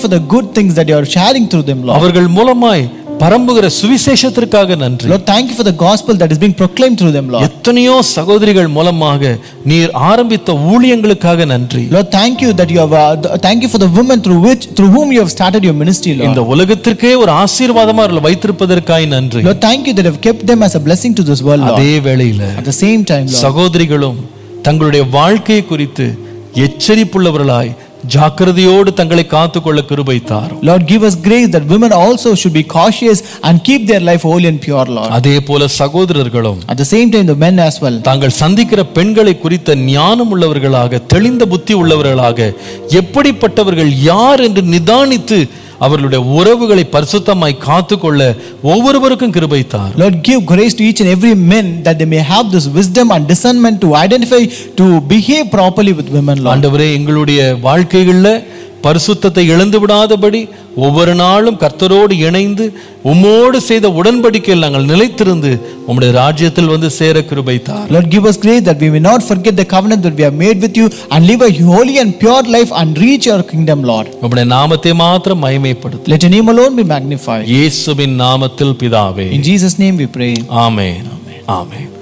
for the good things that you are sharing through them, Lord. அவர்கள் மூலமாய் பரம்புகிற சுவிசேஷத்திற்காக நன்றி Lord, thank you for the gospel that is being proclaimed through them, Lord. எத்தனையோ சகோதரிகள் மூலமாக நீர் ஆரம்பித்த ஊழியங்களுக்காக நன்றி Lord, thank you that you have, uh, th- thank you for the women through which, through whom you have started your ministry, Lord. இந்த உலகத்திற்கே ஒரு ஆசீர்வாதமா அவர்களை வைத்திருப்பதற்காய் நன்றி Lord, thank you that have kept them as a blessing to this world, Lord. அதே வேளையில At the same time, Lord. சகோதரிகளும் தங்களுடைய வாழ்க்கையை குறித்து எச்சரிப்புள்ளவர்களாய் ஜாக்கிரதையோடு தங்களை காத்துக்கொள்ள கிருபை தாரும் Lord, give us grace that women also should be cautious and keep their life holy and pure, Lord. அதே போல சகோதரர்களும் At the same time, the men as well. தாங்கள் சந்திக்கிற பெண்களை குறித்த ஞானம் உள்ளவர்களாக தெளிந்த புத்தி உள்ளவர்களாக எப்படிப்பட்டவர்கள் யார் என்று நிதானித்து அவர்களுடைய உறவுகளை பரிசுத்தமாய் காத்துக்கொள்ள ஒவ்வொருவருக்கும் கிருபை தார் Lord, give grace to each and every man that they may have this wisdom and discernment to identify, to behave properly with women, Lord. ஆண்டவரே எங்களுடைய வாழ்க்கைகளில் பரிசுத்தத்தை இழந்து விடாதபடி ஒவ்வொரு நாளும் கர்த்தரோடு இணைந்து உம்மோடு செய்த உடன்படிக்கையில் நாங்கள் நிலைத்திருந்து உம்முடைய ராஜ்யத்தில் வந்து சேர கிருபை தார் Lord, give us grace that we may not forget the covenant that we have made with you and live a holy and pure life and reach your kingdom, Lord. உம்முடைய நாமத்தை மாத்திரம் மகிமைப்படுத்து Let your name alone be magnified. இயேசுவின் நாமத்தில் பிதாவே In Jesus' name we pray. Amen amen